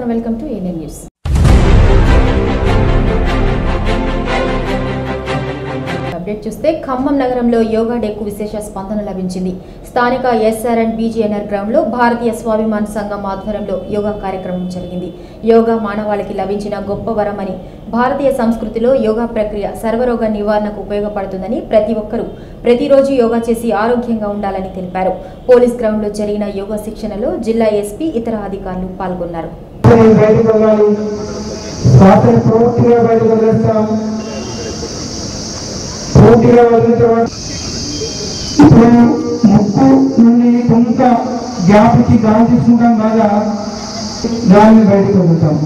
నమస్కారం welcome to ANN news update చూస్తే ఖమ్మం నగరంలో యోగా డేకు విశేష స్పందన లభించింది స్థానిక ఎస్ఆర్ అండ్ బీజీఎన్ఆర్ గ్రౌండ్ లో భారతీయ స్వాభిమాన్ సంఘం ఆధ్వర్యంలో యోగా కార్యక్రమం జరిగింది యోగా మానవాళికి లభించిన గొప్ప వరమని భారతీయ సంస్కృతిలో యోగా ప్రక్రియ సర్వరోగ నివారణకు ఉపయోగపడుతుందని ప్రతి ఒక్కరూ ప్రతిరోజు యోగా చేసి ఆరోగ్యంగా ఉండాలని తెలిపారు పోలీస్ గ్రౌండ్ లో జరిగిన యోగా శిక్షణలో జిల్లా ఎస్పీ ఇతర అధికారులు పాల్గొన్నారు బయటకు వెళ్ళాలి శ్వాసను పూర్తిగా బయటకు వదిలేస్తాం పూర్తిగా వదిలిన తర్వాత ఇప్పుడు ముక్కు నుండి కొంత గ్యాప్ ఇచ్చి గాలి తీసుకుంటాం కదా గాలిని బయటకు వదులుతాం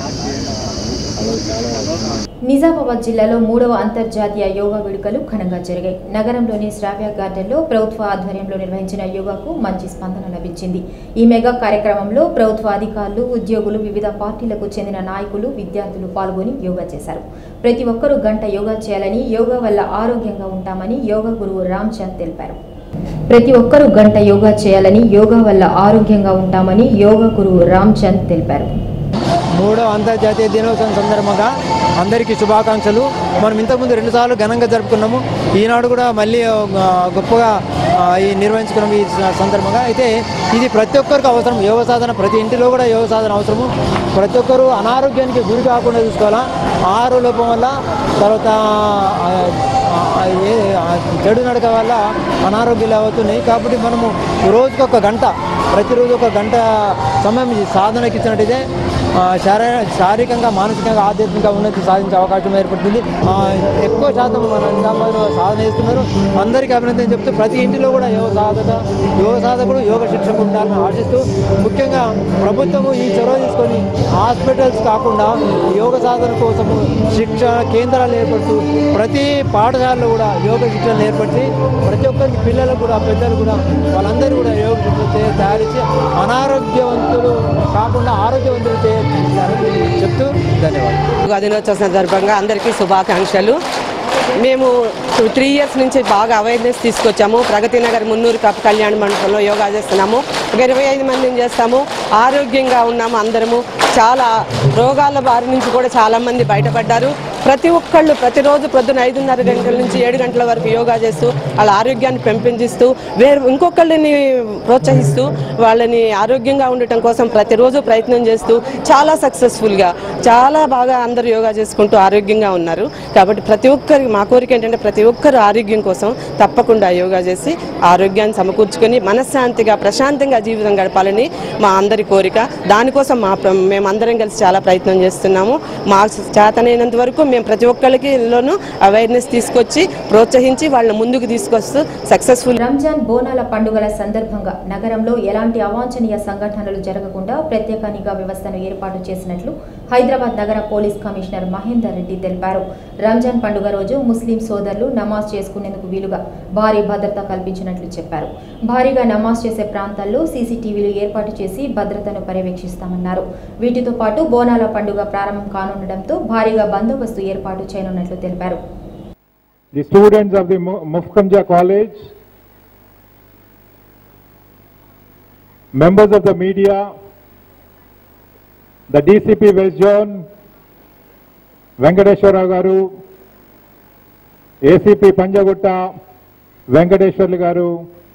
నిజామాబాద్ జిల్లాలో మూడవ అంతర్జాతీయ యోగా వేడుకలు ఘనంగా జరిగాయి నగరంలోని శ్రావ్య గార్డెన్లో ప్రభుత్వ ఆధ్వర్యంలో నిర్వహించిన యోగాకు మంచి స్పందన లభించింది ఈ మెగా కార్యక్రమంలో ప్రభుత్వ అధికారులు ఉద్యోగులు వివిధ పార్టీలకు చెందిన నాయకులు విద్యార్థులు పాల్గొని యోగా చేశారు ప్రతి ఒక్కరూ గంట యోగా చేయాలని యోగా వల్ల ఆరోగ్యంగా ఉంటామని యోగా గురువు రామ్ చంద్ తెలిపారు ప్రతి ఒక్కరూ గంట యోగా చేయాలని యోగా వల్ల ఆరోగ్యంగా ఉంటామని యోగా గురువు రామ్ చంద్ తెలిపారు మూడో అంతర్జాతీయ దినోత్సవం సందర్భంగా అందరికీ శుభాకాంక్షలు మనం ఇంతకుముందు రెండుసార్లు ఘనంగా జరుపుకున్నాము ఈనాడు కూడా మళ్ళీ ఆ, గొప్పగా ఆ, ఈ నిర్వహించుకున్నాము ఈ స- సందర్భంగా అయితే ఇది ప్రతి ఒక్కరికి అవసరం యోగ సాధన ప్రతి ఇంటిలో కూడా యోగ సాధన అవసరము ప్రతి ఒక్కరూ అనారోగ్యానికి గురి కాకుండా చూసుకోవాలా ఆహార లోపం వల్ల తర్వాత ఆ, ఆ, ఏ- ఆ చెడు నడక వల్ల అనారోగ్యాలు అవుతున్నాయి కాబట్టి మనము రోజుకి ఒక గంట ప్రతిరోజు ఒక గంట సమయం ఈ సాధనకి ఇచ్చినట్టయితే ఆ, శారీ శారీరకంగా మానసికంగా ఆధ్యాత్మిక ఉన్నతి సాధించే అవకాశం ఏర్పడుతుంది ఆ, ఎక్కువ శాతం మన నిజామాబాద్లో సాధన చేస్తున్నారు అందరికీ అభినందన చెప్తూ ప్రతి ఇంటిలో కూడా యోగ సాధన యోగ సాధకుడు యోగ శిక్షకు ఉండాలని ఆశిస్తూ ముఖ్యంగా ప్రభుత్వము ఈ చొరవ తీసుకొని హాస్పిటల్స్ కాకుండా యోగ సాధన కోసము శిక్షణ కేంద్రాలు ఏర్పడుతూ ప్రతి పాఠశాలలో కూడా యోగ శిక్షణలు ఏర్పరిచి ప్రతి ఒక్కరికి పిల్లలకు కూడా పెద్దలు కూడా వాళ్ళందరూ కూడా యోగ శిక్షణ చే- తయారు చేసి అనారోగ్యవంతులు కాకుండా ఆరోగ్యవంతులు చేయాలని చెప్తూ ధన్యవాదాలు యోగా దినోత్సవం సందర్భంగా అందరికీ శుభాకాంక్షలు మేము త్రీ ఇయర్స్ నుంచి బాగా అవేర్నెస్ తీసుకొచ్చాము ప్రగతి నగర్ మున్నూరు కప్ కళ్యాణ మండపంలో యోగా చేస్తున్నాము ఒక ఇరవై ఐదు మందిని చేస్తాము ఆరోగ్యంగా ఉన్నాము అందరము చాలా రోగాల బారి నుంచి కూడా చాలా మంది బయటపడ్డారు ప్రతి ఒక్కళ్ళు ప్రతిరోజు పొద్దున ఐదున్నర గంటల నుంచి ఏడు గంటల వరకు యోగా చేస్తూ వాళ్ళ ఆరోగ్యాన్ని పెంపొందిస్తూ వేరు ఇంకొకళ్ళని ప్రోత్సహిస్తూ వాళ్ళని ఆరోగ్యంగా ఉండటం కోసం ప్రతిరోజు ప్రయత్నం చేస్తూ చాలా సక్సెస్ఫుల్గా చాలా బాగా అందరూ యోగా చేసుకుంటూ ఆరోగ్యంగా ఉన్నారు కాబట్టి ప్రతి ఒక్కరి మా కోరిక ఏంటంటే ప్రతి ఒక్కరు ఆరోగ్యం కోసం తప్పకుండా యోగా చేసి ఆరోగ్యాన్ని సమకూర్చుకొని మనశ్శాంతిగా ప్రశాంతంగా జీవితం గడపాలని మా అందరి కోరిక దానికోసం మా ప్ర- మేమందరం కలిసి చాలా ప్రయత్నం చేస్తున్నాము మా చేతనైనంత వరకు మేము ప్రతి ఒక్కరికి లోనూ అవేర్నెస్ తీసుకొచ్చి ప్రోత్సహించి వాళ్ళని ముందుకు తీసుకొస్తూ సక్సెస్ఫుల్ రంజాన్ బోనాల పండుగల సందర్భంగా నగరంలో ఎలాంటి అవాంఛనీయ సంఘటనలు జరగకుండా ప్రత్యేక నిఘా వ్యవస్థను ఏర్పాటు చేసినట్లు హైదరాబాద్ నగర పోలీస్ కమిషనర్ మహేందర్ రెడ్డి తెలిపారు రంజాన్ పండుగ రోజు ముస్లిం సోదరులు నమాజ్ చేసుకునేందుకు వీలుగా భారీ భద్రత కల్పించినట్లు చెప్పారు భారీగా నమాజ్ చేసే ప్రాంతాల్లో సీసీటీవీలు ఏర్పాటు చేసి భద్రతను పర్యవేక్షిస్తామన్నారు వీటితో పాటు బోనాల పండుగ ప్రారంభం కానుండటంతో భారీగా బందోబస్తు ఏర్పాటు చేయనున్నట్లు తెలిపారు the students of the Mu- Mufkamja College, members of the media, the DCP West Zone, Venkateshwara Garu, ACP Panjagutta, Venkateswarlu గారు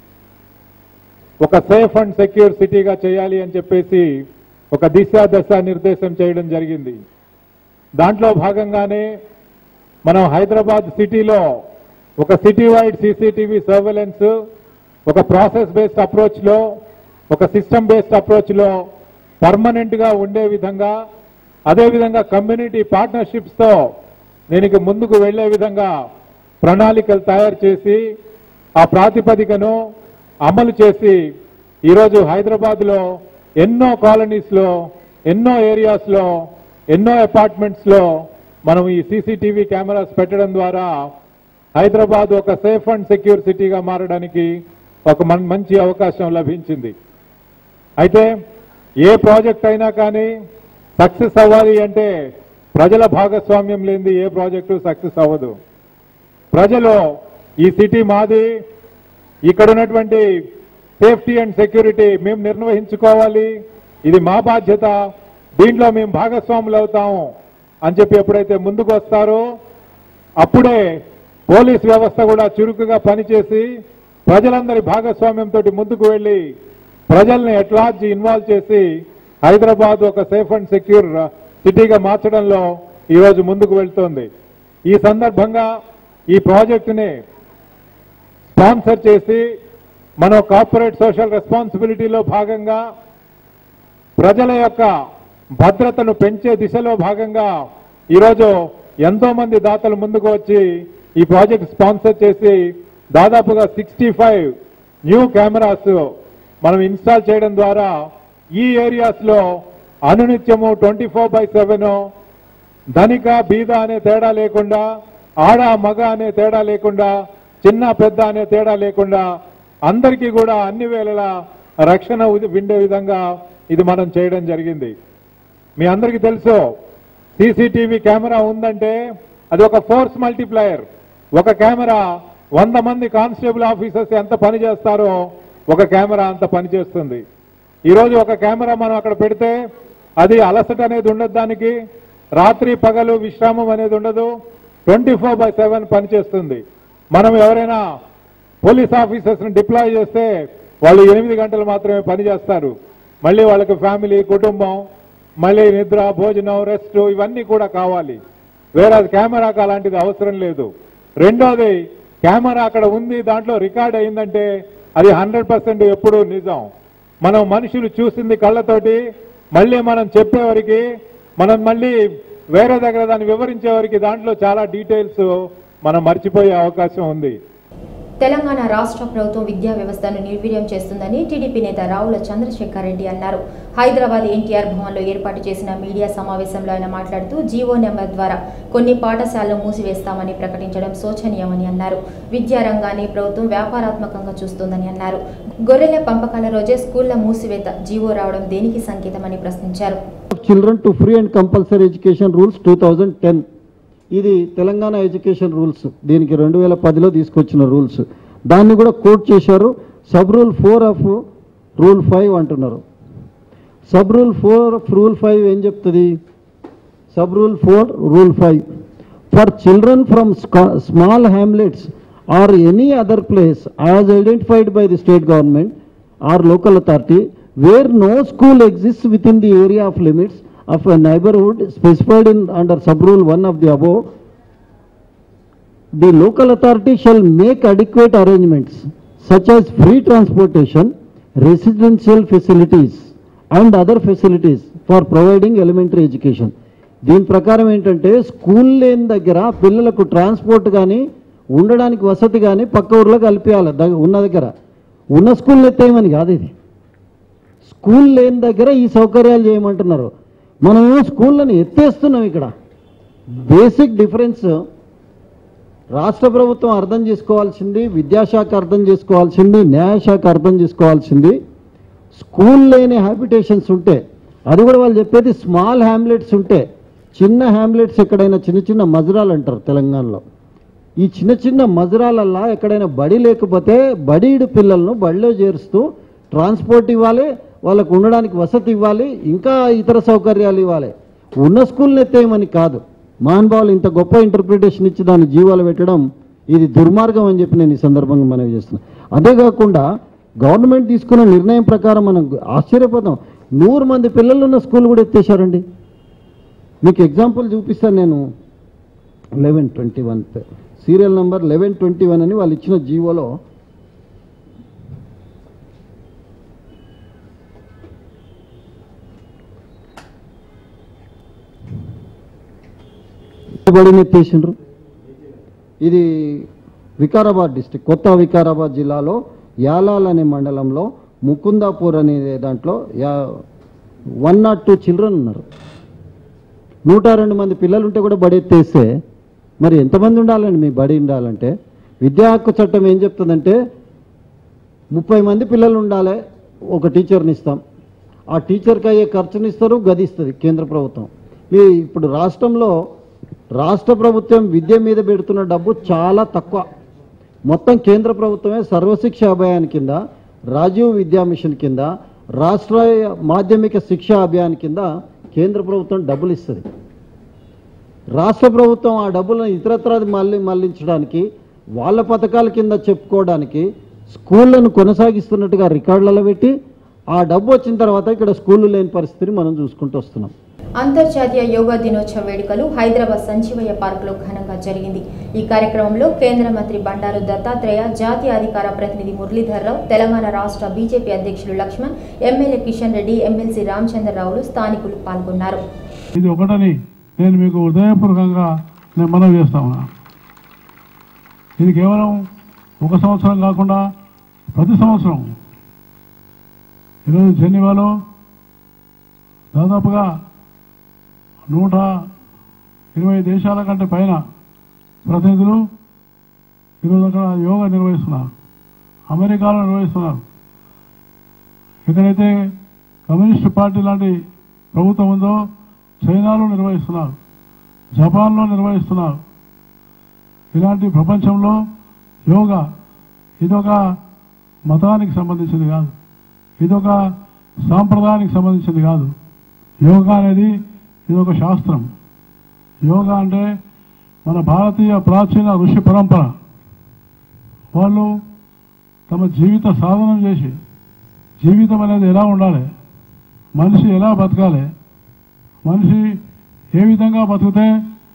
ఒక సేఫ్ అండ్ సెక్యూర్ సిటీగా చేయాలి అని చెప్పేసి ఒక దిశ దశ నిర్దేశం చేయడం జరిగింది దాంట్లో భాగంగానే మనం హైదరాబాద్ సిటీలో ఒక సిటీ వైడ్ సీసీటీవీ సర్వేలెన్స్ ఒక ప్రాసెస్ బేస్డ్ అప్రోచ్లో ఒక సిస్టమ్ బేస్డ్ అప్రోచ్లో పర్మనెంట్గా ఉండే విధంగా అదేవిధంగా కమ్యూనిటీ పార్ట్నర్షిప్స్తో దీనికి ముందుకు వెళ్లే విధంగా ప్రణాళికలు తయారు చేసి ఆ ప్రాతిపదికను అమలు చేసి ఈరోజు హైదరాబాద్లో ఎన్నో కాలనీస్లో ఎన్నో ఏరియాస్లో ఎన్నో అపార్ట్మెంట్స్లో మనం ఈ సీసీటీవీ కెమెరాస్ పెట్టడం ద్వారా హైదరాబాద్ ఒక సేఫ్ అండ్ సెక్యూర్ సిటీగా మారడానికి ఒక మన్- మంచి అవకాశం లభించింది అయితే ఏ ప్రాజెక్ట్ అయినా కానీ సక్సెస్ అవ్వాలి అంటే ప్రజల భాగస్వామ్యం లేనిది ఏ ప్రాజెక్టు సక్సెస్ అవ్వదు ప్రజలు ఈ సిటీ మాది ఇక్కడ ఉన్నటువంటి సేఫ్టీ అండ్ సెక్యూరిటీ మేము నిర్వహించుకోవాలి ఇది మా బాధ్యత దీంట్లో మేము భాగస్వాములు అవుతాము అని చెప్పి ఎప్పుడైతే ముందుకు వస్తారో అప్పుడే పోలీస్ వ్యవస్థ కూడా చురుకుగా పనిచేసి ప్రజలందరి భాగస్వామ్యంతో ముందుకు వెళ్ళి ప్రజల్ని ఎట్లార్జ్ ఇన్వాల్వ్ చేసి హైదరాబాద్ ఒక సేఫ్ అండ్ సెక్యూర్ సిటీగా మార్చడంలో ఈరోజు ముందుకు వెళ్తోంది ఈ సందర్భంగా ఈ ప్రాజెక్టుని స్పాన్సర్ చేసి మనం కార్పొరేట్ సోషల్ రెస్పాన్సిబిలిటీలో భాగంగా ప్రజల యొక్క భద్రతను పెంచే దిశలో భాగంగా ఈరోజు ఎంతో మంది దాతలు ముందుకు వచ్చి ఈ ప్రాజెక్ట్ స్పాన్సర్ చేసి దాదాపుగా సిక్స్టీ ఫైవ్ న్యూ కెమెరాస్ మనం ఇన్స్టాల్ చేయడం ద్వారా ఈ ఏరియాస్ లో అనునిత్యము ట్వంటీ ఫోర్ బై సెవెన్ ధనిక బీద అనే తేడా లేకుండా ఆడ మగ అనే తేడా లేకుండా చిన్న పెద్ద అనే తేడా లేకుండా అందరికీ కూడా అన్ని వేళలా రక్షణ ఉది- విండే విధంగా ఇది మనం చేయడం జరిగింది మీ అందరికీ తెలుసు సీసీటీవీ కెమెరా ఉందంటే అది ఒక ఫోర్స్ మల్టిప్లయర్ ఒక కెమెరా వంద మంది కానిస్టేబుల్ ఆఫీసర్స్ ఎంత పని చేస్తారో ఒక కెమెరా అంత పని చేస్తుంది ఈరోజు ఒక కెమెరా మనం అక్కడ పెడితే అది అలసట అనేది ఉండదు దానికి రాత్రి పగలు విశ్రామం అనేది ఉండదు ట్వంటీ ఫోర్ బై సెవెన్ పనిచేస్తుంది మనం ఎవరైనా పోలీస్ ఆఫీసర్స్ని డిప్లాయ్ చేస్తే వాళ్ళు ఎనిమిది గంటలు మాత్రమే పని చేస్తారు మళ్ళీ వాళ్ళకి ఫ్యామిలీ కుటుంబం మళ్ళీ నిద్ర భోజనం రెస్ట్ ఇవన్నీ కూడా కావాలి వేరే కెమెరాకి అలాంటిది అవసరం లేదు రెండోది కెమెరా అక్కడ ఉంది దాంట్లో రికార్డ్ అయిందంటే అది హండ్రెడ్ పర్సెంట్ ఎప్పుడూ నిజం మనం మనుషులు చూసింది కళ్ళతోటి మళ్ళీ మనం చెప్పేవరికి మనం మళ్ళీ వేరే దగ్గర దాన్ని వివరించేవరికి దాంట్లో చాలా డీటెయిల్స్ మనం మర్చిపోయే అవకాశం ఉంది తెలంగాణ రాష్ట్ర ప్రభుత్వం విద్యా వ్యవస్థను నిర్వీర్యం చేస్తుందని టీడీపీ నేత రావుల చంద్రశేఖర్ రెడ్డి అన్నారు హైదరాబాద్ ఎన్టీఆర్ భవన్లో ఏర్పాటు చేసిన మీడియా సమావేశంలో ఆయన మాట్లాడుతూ జీవో నెంబర్ ద్వారా కొన్ని పాఠశాలలు మూసివేస్తామని ప్రకటించడం శోచనీయమని అన్నారు విద్యా రంగాన్ని ప్రభుత్వం వ్యాపారాత్మకంగా చూస్తోందని అన్నారు గొర్రెల పంపకాల రోజే స్కూళ్ల మూసివేత జీవో రావడం దేనికి సంకేతమని ప్రశ్నించారు children to free and compulsory education rules two thousand ten ఇది తెలంగాణ ఎడ్యుకేషన్ రూల్స్ దీనికి రెండు వేల పదిలో తీసుకొచ్చిన రూల్స్ దాన్ని కూడా కోట్ చేశారు sub rule four of rule five అంటున్నారు sub rule four of rule five ఏం చెప్తుంది sub rule four rule five for children from small hamlets or any other place as identified by the state government or local authority where no school exist within the area of limits of a neighbourhood specified in under sub rule one of the above the local authority shall make adequate arrangements such as free transportation, residential facilities and other facilities for providing elementary education. దీని ప్రకారం ఏంటంటే school లేని దగ్గర పిల్లలకు transport కానీ ఉండడానికి వసతి కానీ పక్క ఊర్లో కల్పించాలి దగ్గ- ఉన్న దగ్గర ఉన్న స్కూల్ ఎత్తేయమని కాదు ఇది స్కూల్ లేని దగ్గర ఈ సౌకర్యాలు చేయమంటున్నారు మనము స్కూళ్ళని ఎత్తేస్తున్నాం ఇక్కడ బేసిక్ డిఫరెన్స్ రాష్ట్ర ప్రభుత్వం అర్థం చేసుకోవాల్సింది విద్యాశాఖ అర్థం చేసుకోవాల్సింది న్యాయశాఖ అర్థం చేసుకోవాల్సింది స్కూల్ లేని హ్యాబిటేషన్స్ ఉంటే అది కూడా వాళ్ళు చెప్పేది స్మాల్ హ్యామ్లెట్స్ ఉంటే చిన్న హ్యామ్లెట్స్ ఎక్కడైనా చిన్న చిన్న మజరాలు అంటారు తెలంగాణలో ఈ చిన్న చిన్న మజరాలల్లా ఎక్కడైనా బడి లేకపోతే బడీడు పిల్లలను బడిలో చేరుస్తూ ట్రాన్స్పోర్ట్ ఇవ్వాలి వాళ్ళకు ఉండడానికి వసతి ఇవ్వాలి ఇంకా ఇతర సౌకర్యాలు ఇవ్వాలి ఉన్న స్కూల్ని ఎత్తేయమని కాదు మహానుభావులు ఇంత గొప్ప ఇంటర్ప్రిటేషన్ ఇచ్చి దాన్ని జీవాలు పెట్టడం ఇది దుర్మార్గం అని చెప్పి నేను ఈ సందర్భంగా మనవి చేస్తున్నాను అదే కాకుండా గవర్నమెంట్ తీసుకున్న నిర్ణయం ప్రకారం మనం ఆశ్చర్యపోతాం నూరు మంది పిల్లలు ఉన్న స్కూల్ కూడా ఎత్తేసారండి మీకు ఎగ్జాంపుల్ చూపిస్తాను నేను eleven twenty one serial number eleven twenty one అని వాళ్ళు ఇచ్చిన జీవోలో బడిని ఎత్తేసిండ్రు ఇది వికారాబాద్ డిస్టిక్ కొత్త వికారాబాద్ జిల్లాలో యాలాల్ అనే మండలంలో ముకుందాపూర్ అనే దాంట్లో yeah one not two children ఉన్నారు నూట రెండు మంది పిల్లలు ఉంటే కూడా బడి ఎత్తేస్తే మరి ఎంతమంది ఉండాలండి మీ బడి ఉండాలంటే విద్యా హక్కు చట్టం ఏం చెప్తుందంటే ముప్పై మంది పిల్లలు ఉండాలి ఒక టీచర్ని ఇస్తాం ఆ టీచర్కి అయ్యే ఖర్చుని ఇస్తారు గది ఇస్తుంది కేంద్ర ప్రభుత్వం మీ ఇప్పుడు రాష్ట్రంలో రాష్ట్ర ప్రభుత్వం విద్య మీద పెడుతున్న డబ్బు చాలా తక్కువ మొత్తం కేంద్ర ప్రభుత్వమే సర్వశిక్ష అభయాన్ కింద రాజీవ్ విద్యా మిషన్ కింద రాష్ట్ర మాధ్యమిక శిక్షా అభియాన్ కింద కేంద్ర ప్రభుత్వం డబ్బులు ఇస్తుంది రాష్ట్ర ప్రభుత్వం ఆ డబ్బులను ఇతరత్రాది మళ్ళీ మళ్లించడానికి వాళ్ళ పథకాల కింద చెప్పుకోవడానికి స్కూళ్ళను కొనసాగిస్తున్నట్టుగా రికార్డులలో పెట్టి ఆ డబ్బు వచ్చిన తర్వాత ఇక్కడ స్కూళ్ళు లేని పరిస్థితిని మనం చూసుకుంటూ వస్తున్నాం అంతర్జాతీయ యోగా దినోత్సవ వేడుకలు హైదరాబాద్ సంజీవయ్య పార్కులో ఘనంగా జరిగింది ఈ కార్యక్రమంలో కేంద్ర మంత్రి బండారు దత్తాత్రేయ జాతీయ అధికార ప్రతినిధి మురళీధర్రావు తెలంగాణ రాష్ట్ర బీజేపీ అధ్యక్షులు లక్ష్మణ్ ఎమ్మెల్యే కిషన్ రెడ్డి ఎమ్మెల్సీ రామచంద్రరావులు స్థానికులు పాల్గొన్నారు ఇది ఒకటని నేను మీకు హృదయపూర్వకంగా నేను మనవి చేస్తా ఉన్నా ఇది కేవలం ఒక సంవత్సరం కాకుండా ప్రతి సంవత్సరం ఈరోజు జెనీవాలో దాదాపుగా నూట ఇరవై దేశాల కంటే పైన ప్రతినిధులు ఈరోజు అక్కడ యోగా నిర్వహిస్తున్నారు అమెరికాలో నిర్వహిస్తున్నారు ఎక్కడైతే కమ్యూనిస్ట్ పార్టీ లాంటి ప్రభుత్వం ఉందో చైనాలో నిర్వహిస్తున్నారు జపాన్లో నిర్వహిస్తున్నారు ఇలాంటి ప్రపంచంలో యోగా ఇదొక మతానికి సంబంధించింది కాదు ఇదొక సాంప్రదాయానికి సంబంధించింది కాదు యోగా అనేది ఇదొక శాస్త్రం యోగా అంటే మన భారతీయ ప్రాచీన ఋషి పరంపర వాళ్ళు తమ జీవిత సాధనం చేసి జీవితం అనేది ఎలా ఉండాలి మనిషి ఎలా బతకాలి మనిషి ఏ విధంగా బతికితే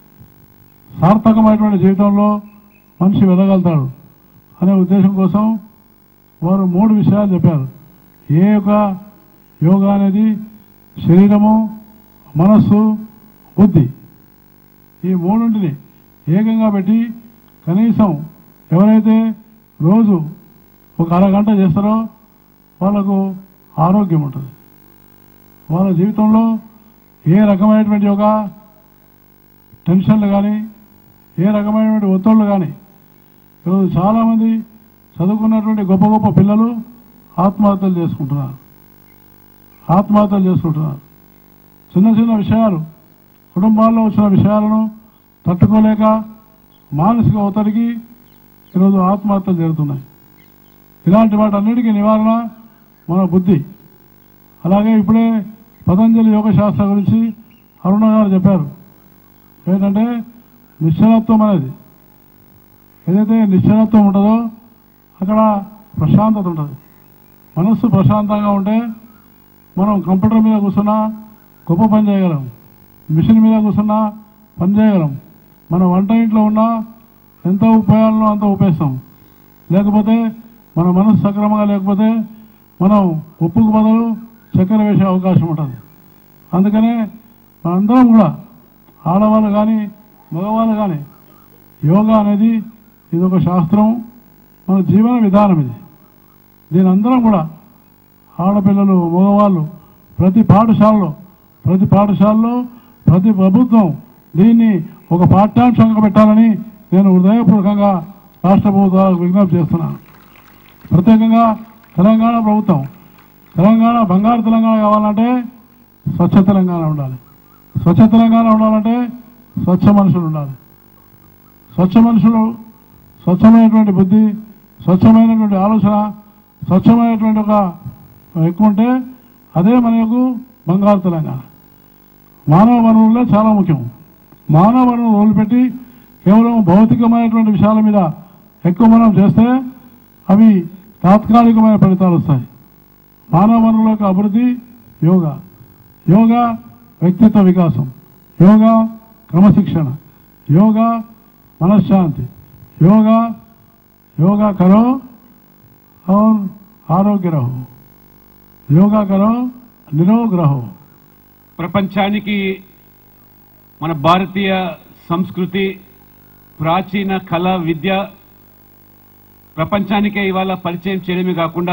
సార్థకమైనటువంటి జీవితంలో మనిషి వెళ్ళగలుగుతాడు అనే ఉద్దేశం కోసం వారు మూడు విషయాలు చెప్పారు ఏ యొక్క యోగా అనేది శరీరము మనస్సు బుద్ధి ఈ మూడింటిని ఏకంగా పెట్టి కనీసం ఎవరైతే రోజు ఒక అరగంట చేస్తారో వాళ్ళకు ఆరోగ్యం ఉంటుంది వాళ్ళ జీవితంలో ఏ రకమైనటువంటి ఒక టెన్షన్లు కానీ ఏ రకమైనటువంటి ఒత్తిళ్ళు కానీ ఈరోజు చాలామంది చదువుకున్నటువంటి గొప్ప గొప్ప పిల్లలు ఆత్మహత్యలు చేసుకుంటున్నారు ఆత్మహత్యలు చేసుకుంటున్నారు చిన్న చిన్న విషయాలు కుటుంబాల్లో వచ్చిన విషయాలను తట్టుకోలేక మానసిక ఒత్తిడికి ఈరోజు ఆత్మహత్యలు జరుగుతున్నాయి ఇలాంటి వాటన్నిటికీ నివారణ మన బుద్ధి అలాగే ఇప్పుడే పతంజలి యోగ శాస్త్రం గురించి అరుణ గారు చెప్పారు ఏంటంటే నిశ్చలత్వం అనేది ఏదైతే నిశ్చలత్వం ఉంటుందో అక్కడ ప్రశాంతత ఉంటుంది మనస్సు ప్రశాంతంగా ఉంటే మనం కంప్యూటర్ మీద కూర్చున్నా గొప్ప పని చేయగలం మిషన్ మీద కూర్చున్నా పని చేయగలం మన వంట ఇంట్లో ఉన్నా ఎంత ఉపయోగాలను అంత ఉపయోగిస్తాం లేకపోతే మన మనసు సక్రమంగా లేకపోతే మనం ఉప్పుకు బదులు చక్కెర వేసే అవకాశం ఉంటుంది అందుకనే మనందరం కూడా ఆడవాళ్ళు కానీ మగవాళ్ళు కానీ యోగా అనేది ఇది ఒక శాస్త్రం మన జీవన విధానం ఇది దీని అందరం కూడా ఆడపిల్లలు మగవాళ్ళు ప్రతి పాఠశాలలో ప్రతి పాఠశాలలో ప్రతి ప్రభుత్వం దీన్ని ఒక పాఠ్యాంశంగా పెట్టాలని నేను హృదయపూర్వకంగా రాష్ట్ర ప్రభుత్వాలకు విజ్ఞప్తి చేస్తున్నాను ప్రత్యేకంగా తెలంగాణ ప్రభుత్వం తెలంగాణ బంగారు తెలంగాణ కావాలంటే స్వచ్ఛ తెలంగాణ ఉండాలి స్వచ్ఛ తెలంగాణ ఉండాలంటే స్వచ్ఛ మనుషులు ఉండాలి స్వచ్ఛ మనుషులు స్వచ్ఛమైనటువంటి బుద్ధి స్వచ్ఛమైనటువంటి ఆలోచన స్వచ్ఛమైనటువంటి ఒక ఎక్కువ ఉంటే అదే మనకు బంగారు తెలంగాణ మానవ వనరులే చాలా ముఖ్యం మానవ వనరులు వదిలిపెట్టి కేవలం భౌతికమైనటువంటి విషయాల మీద ఎక్కువ మనం చేస్తే అవి తాత్కాలికమైన ఫలితాలు వస్తాయి మానవ వనరుల యొక్క అభివృద్ధి యోగా యోగా వ్యక్తిత్వ వికాసం యోగా క్రమశిక్షణ యోగా మనశ్శాంతి యోగా యోగా కరో और ఆరోగ్య రహో యోగా కరో నిరోగ్ రహో ప్రపంచానికి మన భారతీయ సంస్కృతి ప్రాచీన కళ విద్య ప్రపంచానికే ఇవాళ పరిచయం చేయడమే కాకుండా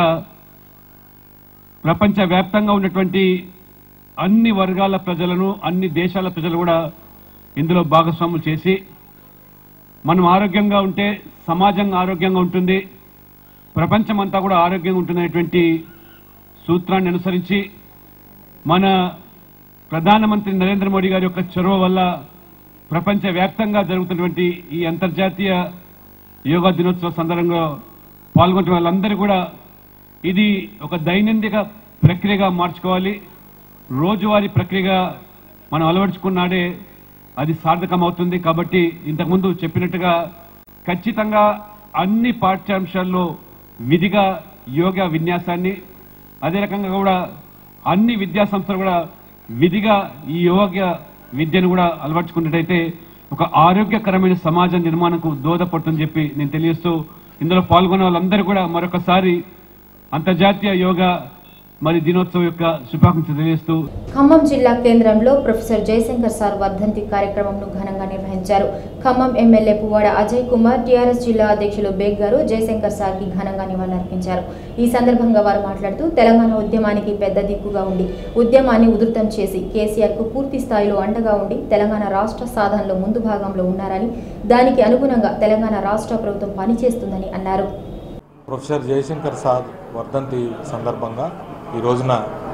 ప్రపంచవ్యాప్తంగా ఉన్నటువంటి అన్ని వర్గాల ప్రజలను అన్ని దేశాల ప్రజలు కూడా ఇందులో భాగస్వాములు చేసి మనం ఆరోగ్యంగా ఉంటే సమాజం ఆరోగ్యంగా ఉంటుంది ప్రపంచం అంతా కూడా ఆరోగ్యంగా ఉంటుందనేటువంటి సూత్రాన్ని అనుసరించి మన ప్రధానమంత్రి నరేంద్ర మోడీ గారి యొక్క చొరవ వల్ల ప్రపంచవ్యాప్తంగా జరుగుతున్నటువంటి ఈ అంతర్జాతీయ యోగా దినోత్సవ సందర్భంగా పాల్గొంటున్న వాళ్ళందరూ కూడా ఇది ఒక దైనందిక ప్రక్రియగా మార్చుకోవాలి రోజువారీ ప్రక్రియగా మనం అలవర్చుకున్నాడే అది సార్థకం అవుతుంది కాబట్టి ఇంతకుముందు చెప్పినట్టుగా ఖచ్చితంగా అన్ని పాఠ్యాంశాల్లో విధిగా యోగా విన్యాసాన్ని అదే రకంగా కూడా అన్ని విద్యా సంస్థలు కూడా విధిగా ఈ యోగా విద్యను కూడా అలవర్చుకున్నట్టయితే ఒక ఆరోగ్యకరమైన సమాజ నిర్మాణంకు దోహదపడుతుందని చెప్పి నేను తెలియజేస్తూ ఇందులో పాల్గొన్న వాళ్ళందరూ కూడా మరొకసారి అంతర్జాతీయ యోగా మరి దినోత్సవం యొక్క శుభాకాంక్షలు తెలియజేస్తూ ఖమ్మం జిల్లా కేంద్రంలో ప్రొఫెసర్ జయశంకర్ సార్ వర్ధంతి కార్యక్రమంను ఘనంగా నిర్వహించారు ఖమ్మం ఎమ్మెల్యే పువ్వాడ అజయ్ కుమార్ టీఆర్ఎస్ జిల్లా అధ్యక్షులు బేగ్ గారు జయశంకర్ సార్కి ఘనంగా నివాళులర్పించారు ఈ సందర్భంగా వారు మాట్లాడుతూ తెలంగాణ ఉద్యమానికి పెద్ద దిక్కుగా ఉండి ఉద్యమాన్ని ఉధృతం చేసి కేసీఆర్ కు పూర్తి స్థాయిలో అండగా ఉండి తెలంగాణ రాష్ట్ర సాధనలో ముందు భాగంలో ఉన్నారని దానికి అనుగుణంగా తెలంగాణ రాష్ట్ర ప్రభుత్వం పనిచేస్తుందని అన్నారు ప్రొఫెసర్ జయశంకర్ సార్ వర్ధంతి సందర్భంగా ఈ రోజున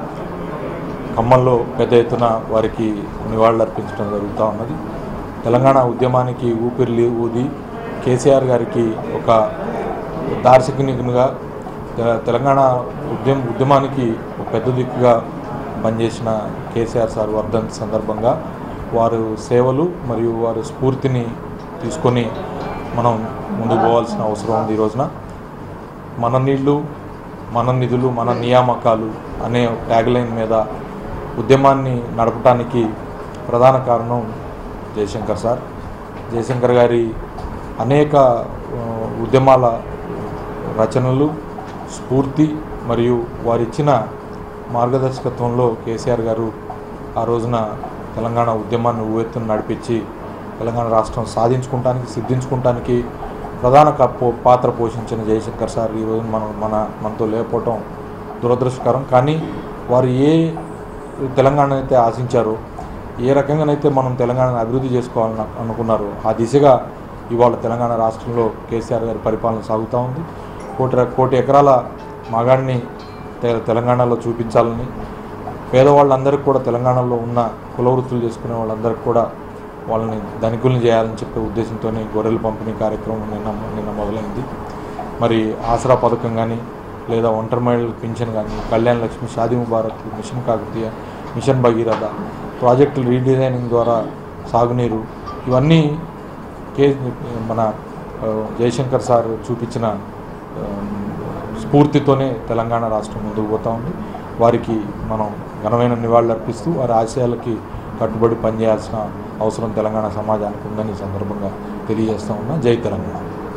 ఖమ్మంలో పెద్ద ఎత్తున వారికి నివాళులర్పించడం జరుగుతూ ఉన్నది తెలంగాణ ఉద్యమానికి ఊపిరి ఊది కేసీఆర్ గారికి ఒక దార్శనికునిగా తె- తెలంగాణ ఉద్యమ ఉద్యమానికి ఒక పెద్ద దిక్కుగా పనిచేసిన కేసీఆర్ సార్ వర్ధంతి సందర్భంగా వారు సేవలు మరియు వారి స్ఫూర్తిని తీసుకొని మనం ముందుకు పోవాల్సిన అవసరం ఉంది ఈ రోజున మన నీళ్లు మన నిధులు మన నియామకాలు అనే ట్యాగ్లైన్ మీద ఉద్యమాన్ని నడపడానికి ప్రధాన కారణం జయశంకర్ సార్ జయశంకర్ గారి అనేక ఆ, ఉద్యమాల రచనలు స్ఫూర్తి మరియు వారిచ్చిన మార్గదర్శకత్వంలో కేసీఆర్ గారు ఆ రోజున తెలంగాణ ఉద్యమాన్ని ఊవెత్తున నడిపించి తెలంగాణ రాష్ట్రం సాధించుకుంటానికి సిద్ధించుకుంటానికి ప్రధాన కప్పు- పాత్ర పోషించిన జయశంకర్ సార్ ఈరోజు మనం మన మనతో లేకపోవటం దురదృష్టకరం కానీ వారు ఏ తెలంగాణ అయితే ఆశించారో ఏ రకంగానైతే మనం తెలంగాణను అభివృద్ధి చేసుకోవాలని అనుకున్నారో ఆ దిశగా ఇవాళ తెలంగాణ రాష్ట్రంలో కేసీఆర్ గారి పరిపాలన సాగుతూ ఉంది కోటి ర- కోటి ఎకరాల మగాడిని తె- తెలంగాణలో చూపించాలని పేదవాళ్ళందరికీ కూడా తెలంగాణలో ఉన్న కుల వృత్తులు చేసుకునే వాళ్ళందరికీ కూడా వాళ్ళని ధనికుల్ని చేయాలని చెప్పే ఉద్దేశంతో గొర్రెల పంపిణీ కార్యక్రమం నిన్న నిన్న మొదలైంది మరి ఆసరా పథకం కానీ లేదా ఒంటరి మహిళలకు పింఛన్ కానీ కళ్యాణ్ లక్ష్మి షాదీ ముబారక్ మిషన్ కాకతీయ మిషన్ భగీరథ ప్రాజెక్టులు రీడిజైనింగ్ ద్వారా సాగునీరు ఇవన్నీ కే మన ఆ, జయశంకర్ సార్ చూపించిన ఆ, స్ఫూర్తితోనే తెలంగాణ రాష్ట్రం ముందుకు పోతా ఉంది వారికి మనం ఘనమైన నివాళులు అర్పిస్తూ వారి ఆశయాలకి కట్టుబడి పనిచేయాల్సిన అవసరం తెలంగాణ సమాజానికి ఉందని ఈ సందర్భంగా తెలియజేస్తా ఉన్నా జై తెలంగాణ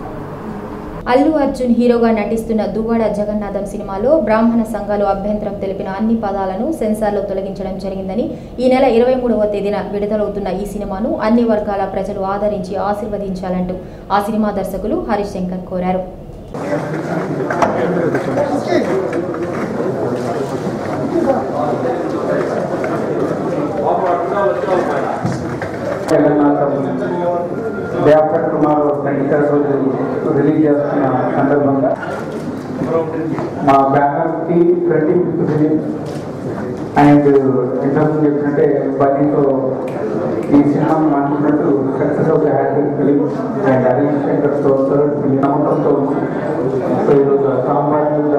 అల్లు అర్జున్ హీరోగా నటిస్తున్న దువ్వాడ జగన్నాథం సినిమాలో బ్రాహ్మణ సంఘాలు అభ్యంతరం తెలిపిన అన్ని పదాలను సెన్సార్లో తొలగించడం జరిగిందని ఈ నెల ఇరవై మూడవ తేదీన విడుదలవుతున్న ఈ సినిమాను అన్ని వర్గాల ప్రజలు ఆదరించి ఆశీర్వదించాలంటూ ఆ సినిమా దర్శకులు హరీష్ శంకర్ కోరారు Telangana day after tomorrow center రోజు రిలీజ్ చేస్తున్న సందర్భంగా మా బ్యానర్కి ట్వంటీ ఫిఫ్త్ ఫిలిం అండ్ ఇంతకుముందు చెప్పినట్టే బన్నీతో ఈ సినిమాను మాట్లాడినట్టు success of the happy film and Harish శంకర్తో థర్డ్ ఫిలిం నమ్మకంతో సో ఈరోజు సాంబార్ కూడా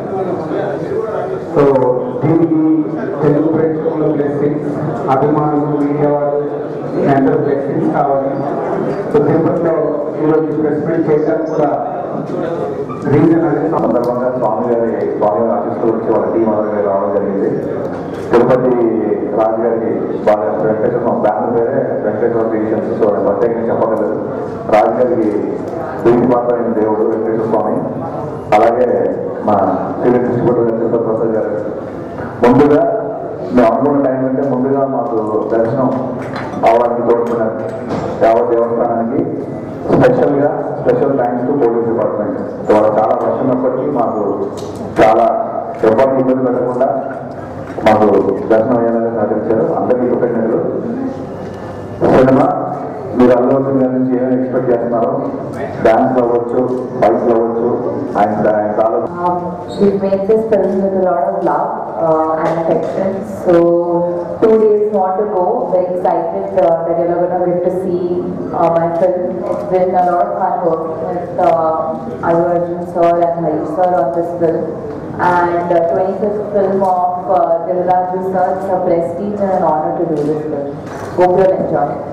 సో దీనికి తెలుగు ప్రేక్షకుల బ్లెస్సింగ్స్ అభిమానులు మీడియా వాళ్ళు మీ అందరూ బ్లెస్సింగ్స్ కావాలి సో తిరుపతిలో ఈరోజు ప్రెస్ మీట్ చేయడానికి కూడా రీజన్ అనేది సందర్భంగా స్వామి గారి స్వామి గారి ఆఫీస్లో వచ్చి వాళ్ళ టీం అందరూ రావడం జరిగింది తిరుపతి రాజు గారికి బాగా వెంకటేశ్వర స్వామి బ్యానర్ పేరే వెంకటేశ్వర క్రియేషన్స్ సో నేను ప్రత్యేకంగా చెప్పగలరు రాజు గారికి ప్రీతి పాత్రైన దేవుడు వెంకటేశ్వర స్వామి అలాగే మా సివిల్ డిస్ట్రిబ్యూటర్ గారు తిరుపతి ప్రసాద్ గారు ముందుగా మేము అనుకున్న టైం కంటే ముందుగా మాకు దర్శనం అవడానికి తోడుకున్నారు యావత్ దేవస్థానానికి స్పెషల్గా special thanks to police department వాళ్ళ చాలా వర్షం ఉన్నప్పటికీ మాకు చాలా ఎవరిని ఇబ్బంది పెట్టకుండా మాకు దర్శనం అయ్యేలాగా సహకరించారు అందరికీ కృతజ్ఞతలు సినిమా మీరు అల్లు అర్జున్ గారి నుంచి ఏమేమి ఎక్స్పెక్ట్ చేస్తున్నారో డాన్స్ అవ్వచ్చు బైక్లు అవ్వచ్చు ఆయన ఆయన చాలా Um, we've made this film with a lot of love uh, and affection. So two days want to go. Very excited uh, that you're going to get to see uh, my film. It's been a lot of hard work with uh, Allu Arjun sir and Harish sir on this film. And uh, 25th film of uh, Dilraju sir. It's a prestige and an honor to do this film. Hope you'll enjoy it.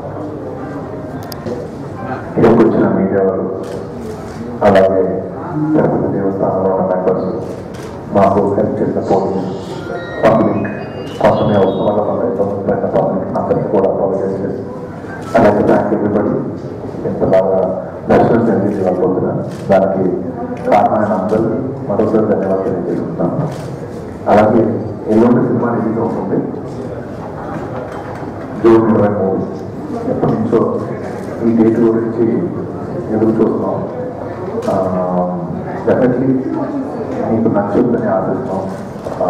ఇక్కడికి వచ్చిన media వారు అలాగే తిరుపతి దేవస్థానంలో ఉన్న members మాకు help చేసిన police public కోసమే వస్తున్న వల్ల మన ఇబ్బంది పడిన పబ్లిక్ అందరికీ కూడా అపాలజైజ్ చేసి అలాగే థ్యాంక్ ఎవ్రీబడి ఎంత బాగా దర్శనం జరిగింది వాళ్ళపోతున్నాను దానికి కారణమైన అందరూ మరోసారి ధన్యవాదాలు తెలియజేస్తున్నాను అలాగే ఎల్లుండి సినిమా రిలీజ్ అవుతుంది జూన్ ఇరవై మూడు ఎప్పటి నుంచో ఈ డేట్ గురించి ఎదురు చూస్తున్నాం డెఫినెట్లీ మీకు నచ్చుద్దని ఆశిస్తున్నాం ఆ,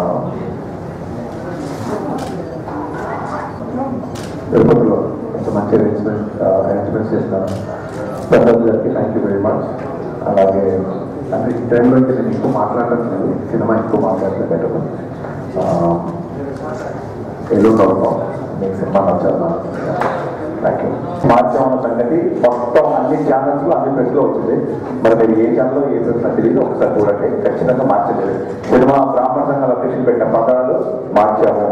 తిరుపతిలో ఇంత మంచి అరేంజ్మెంట్ అరేంజ్మెంట్స్ చేసిన పెద్దలు గారికి థ్యాంక్ యూ వెరీ మచ్ అలాగే అంటే ఈ టైంలో అయితే నేను ఎక్కువ మాట్లాడటం లేదు సినిమా ఎక్కువ మాట్లాడితే బెటర్ ఎల్లుండి అవుతాం మీకు సినిమా నచ్చాలి థ్యాంక్ యూ మార్చాం అన్న సంగతి మొత్తం అన్ని ఛానల్స్ లో అన్ని ప్రెస్ లో వచ్చింది మరి మీరు ఏ ఛానల్ ఏ ప్రెస్ నాకు తెలియదు ఒకసారి చూడండి ఖచ్చితంగా మార్చలేదు సినిమా బ్రాహ్మణ సంఘాల అప్లికేషన్ పెట్టిన పదాలు మార్చాము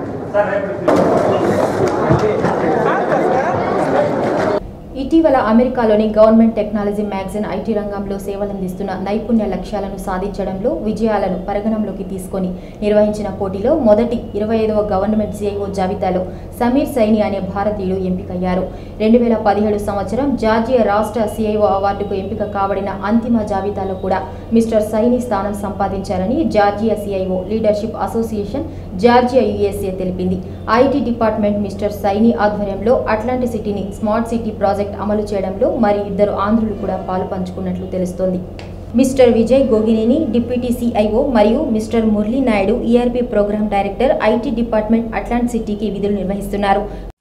ఇటీవల అమెరికాలోని గవర్నమెంట్ టెక్నాలజీ మ్యాగజైన్ ఐటీ రంగంలో సేవలందిస్తున్న నైపుణ్య లక్ష్యాలను సాధించడంలో విజయాలను పరిగణంలోకి తీసుకొని నిర్వహించిన పోటీలో మొదటి ఇరవై ఐదవ గవర్నమెంట్ సిఐఓ జాబితాలో సమీర్ సైని అనే భారతీయుడు ఎంపికయ్యారు రెండు వేల పదిహేడు సంవత్సరం జార్జియా రాష్ట్ర సిఐఓ అవార్డుకు ఎంపిక కాబడిన అంతిమ జాబితాలో కూడా మిస్టర్ సైని స్థానం సంపాదించారని Georgia CIO leadership association Georgia USA తెలిపింది ఐటీ డిపార్ట్మెంట్ మిస్టర్ సైని ఆధ్వర్యంలో అట్లాంటి సిటీని స్మార్ట్ సిటీ ప్రాజెక్ట్ అమలు చేయడంలో మరి ఇద్దరు ఆంధ్రులు కూడా పాలు పంచుకున్నట్లు తెలుస్తోంది Mister Vijay Gogineni deputy CIO మరియు Mister Murali Naidu ERP programme director IT department Atlanta సిటీకి విధులు నిర్వహిస్తున్నారు